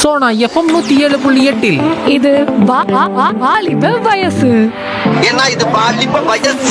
Sona FM நூத்தி ஏழு புள்ளி எட்டில் இது வா- வா- வா- வாலிப வயசு ஏன்னா இது பாலிப்ப வயசு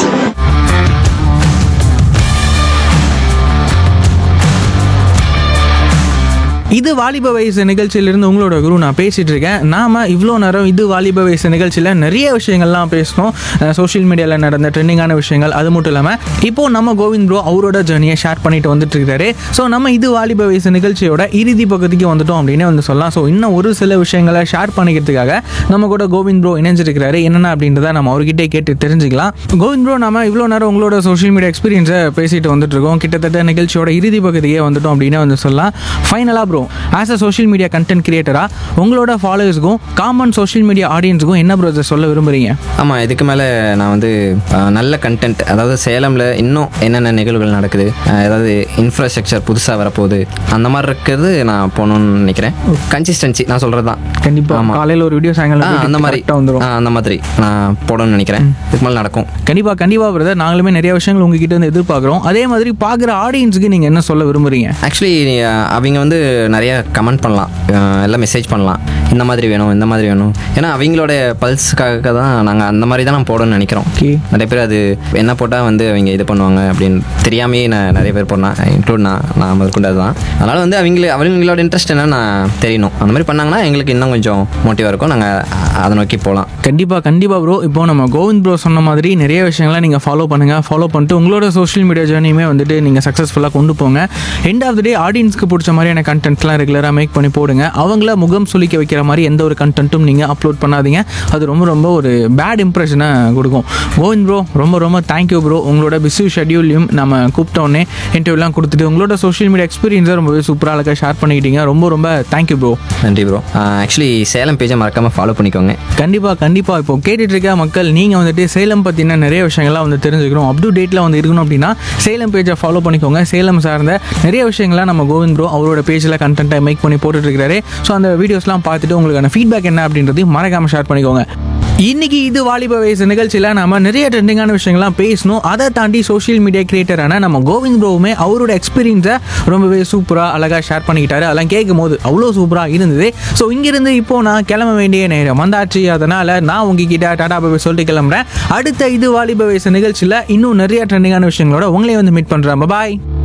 இது வாலிப வயசு நிகழ்ச்சியிலிருந்து உங்களோட குரு நான் பேசிட்டு இருக்கேன் நாம இவ்வளோ நேரம் இது வாலிப வயசு நிகழ்ச்சியில் நிறைய விஷயங்கள்லாம் பேசணும் சோஷியல் மீடியாவில் நடந்த ட்ரெண்டிங்கான விஷயங்கள் அது மட்டும் இல்லாமல் இப்போ நம்ம கோவிந்த் ப்ரோ அவரோட ஜேர்னியை ஷேர் பண்ணிட்டு வந்துட்டு இருக்காரு ஸோ நம்ம இது வாலிப வயசு நிகழ்ச்சியோட இறுதி பகுதிக்கு வந்துட்டோம் அப்படின்னு வந்து சொல்லலாம் ஸோ இன்னும் ஒரு சில விஷயங்களை ஷேர் பண்ணிக்கிறதுக்காக நம்ம கூட கோவிந்த் ப்ரோ இணைஞ்சிருக்கிறாரு என்னென்ன அப்படின்றத நம்ம அவர்கிட்டே கேட்டு தெரிஞ்சுக்கலாம் கோவிந்த் ப்ரோ நம்ம இவ்வளோ நேரம் உங்களோட சோஷியல் மீடியா எக்ஸ்பீரியன்ஸை பேசிட்டு வந்துட்டு இருக்கோம் கிட்டத்தட்ட நிகழ்ச்சியோட இறுதி பகுதியே வந்துட்டோம் அப்படின்னு வந்து சொல்லலாம் ஃபைனலாக bro as a social media content கிரியேட்டராக உங்களோட ஃபாலோவர்ஸ்க்கும் காமன் சோஷியல் மீடியா ஆடியன்ஸுக்கும் என்ன ப்ரோ சொல்ல விரும்புறீங்க ஆமாம் இதுக்கு மேலே நான் வந்து அஹ், நல்ல கண்டென்ட் அதாவது சேலமில் இன்னும் என்னென்ன நிகழ்வுகள் நடக்குது அஹ், அதாவது இன்ஃப்ராஸ்ட்ரக்சர் புதுசாக வரப்போகுது அந்த மாதிரி இருக்கிறது நான் போகணுன்னு நினைக்கிறேன் கன்சிஸ்டன்சி நான் சொல்கிறது தான் கண்டிப்பாக ஆமா. காலையில் ஒரு வீடியோ ஆ, சாயங்காலம் அந்த மாதிரி வந்துடும் ஆ, அந்த மாதிரி நான் போடணும்னு நினைக்கிறேன் இதுக்கு மேலே நடக்கும் கண்டிப்பாக கண்டிப்பாக பிரதர் நாங்களுமே நிறைய விஷயங்கள் உங்ககிட்ட இருந்து எதிர்பார்க்குறோம் அதே மாதிரி பார்க்குற ஆடியன்ஸுக்கு நீங்கள் என்ன சொல்ல விரும்புறீங்க ஆக்சுவலி அவங்க வந்து நிறைய கமெண்ட் பண்ணலாம் அஹ், எல்லாம் மெசேஜ் பண்ணலாம் இந்த மாதிரி வேணும் இந்த மாதிரி வேணும் ஏன்னா அவங்களோட பல்ஸுக்காக தான் நாங்கள் அந்த மாதிரி தான் நான் போடணும்னு நினைக்கிறோம் Okay. நிறைய பேர் அது என்ன போட்டால் வந்து அவங்க இது பண்ணுவாங்க அப்படின்னு தெரியாமையே நான் நிறைய பேர் போடலாம் இன்க்ளூட் நான் நான் முதற்கொண்டு அதுதான் அதனால் வந்து அவங்கள அவங்களோட இன்ட்ரெஸ்ட் என்னன்னு நான் தெரியணும் அந்த மாதிரி பண்ணாங்கன்னா எங்களுக்கு இன்னும் கொஞ்சம் மோட்டிவாக இருக்கும் நாங்கள் அதை நோக்கி போகலாம் கண்டிப்பாக கண்டிப்பாக ப்ரோ இப்போ நம்ம கோவிந்த் ப்ரோ சொன்ன மாதிரி நிறைய விஷயங்களை நீங்கள் ஃபாலோ பண்ணுங்கள் ஃபாலோ பண்ணிட்டு உங்களோட சோஷியல் மீடியா ஜேர்னியுமே வந்துட்டு நீங்கள் சக்ஸஸ்ஃபுல்லாக கொண்டு போங்க எண்ட் ஆஃப் த டே ஆடியன்ஸ்க்கு பிடிச்ச மாதிரியான கண்டென்ட்ஸ்லாம் ரெகுலராக மேக் பண்ணி போடுங்க அவங்கள முகம் சுளிக்க வைக்கிற மாதிரி எந்த ஒரு கண்டென்ட்டும் நீங்கள் அப்லோட் பண்ணாதீங்க அது ரொம்ப ரொம்ப ஒரு பேட் இம்ப்ரெஷனை கொடுக்கும் கோவிந்த் ப்ரோ ரொம்ப ரொம்ப தேங்க்யூ ப்ரோ உங்களோட பிஸி ஷெட்யூல்லையும் நம்ம கூப்பிட்டோன்னே இன்டர்வியூலாம் கொடுத்துட்டு உங்களோட சோஷியல் மீடியா எக்ஸ்பீரியன்ஸை ரொம்பவே சூப்பராக அழகாக ஷேர் பண்ணிக்கிட்டீங்க ரொம்ப ரொம்ப தேங்க்யூ ப்ரோ நன்றி ப்ரோ ஆக்சுவலி சேலம் பேஜை மறக்காமல் ஃபாலோ பண்ணிக்கோங்க கண்டிப்பாக கண்டிப்பாக இப்போ கேட்டுட்டு இருக்க மக்கள் நீங்கள் வந்துட்டு சேலம் பற்றின நிறைய விஷயங்கள்லாம் வந்து தெரிஞ்சுக்கணும் அப் டு டேட்டில் வந்து இருக்கணும் அப்படின்னா சேலம் பேஜை ஃபாலோ பண்ணிக்கோங்க சேலம் சார்ந்த நிறைய விஷயங்கள்லாம் நம்ம கோவிந்த் ப்ரோ அவரோட பேஜில் கண்டென்ட்டை மேக் பண்ணி போட்டுட்டு இருக்காரு ஸோ அந்த வீடியோஸ்லாம் பார்த்துட்டு உங்களுக்கான ஃபீட்பேக் என்ன அப்படின்றதையும் மறக்காமல் ஷேர் பண்ணிக்கோங்க இன்னைக்கு இது வாலிப வயசு நிகழ்ச்சியில் நம்ம நிறைய ட்ரெண்டிங்கான விஷயங்கள்லாம் பேசணும் அதை தாண்டி சோஷியல் மீடியா கிரியேட்டரான நம்ம கோவிந்த் ப்ரோவுமே அவரோட எக்ஸ்பீரியன்ஸை ரொம்பவே சூப்பராக அழகாக ஷேர் பண்ணிக்கிட்டாரு அதெல்லாம் கேட்கும் போது அவ்வளோ சூப்பராக இருந்தது ஸோ இங்கிருந்து இப்போ நான் கிளம்ப வேண்டிய நேரம் வந்தாச்சு அதனால் நான் உங்ககிட்ட டாடா பாபை சொல்லிட்டு கிளம்புறேன் அடுத்த இது வாலிப வயசு நிகழ்ச்சியில் இன்னும் நிறைய ட்ரெண்டிங்கான விஷயங்களோட உங்களையும் வந்து மீட் பண்ணுறேன் பாய்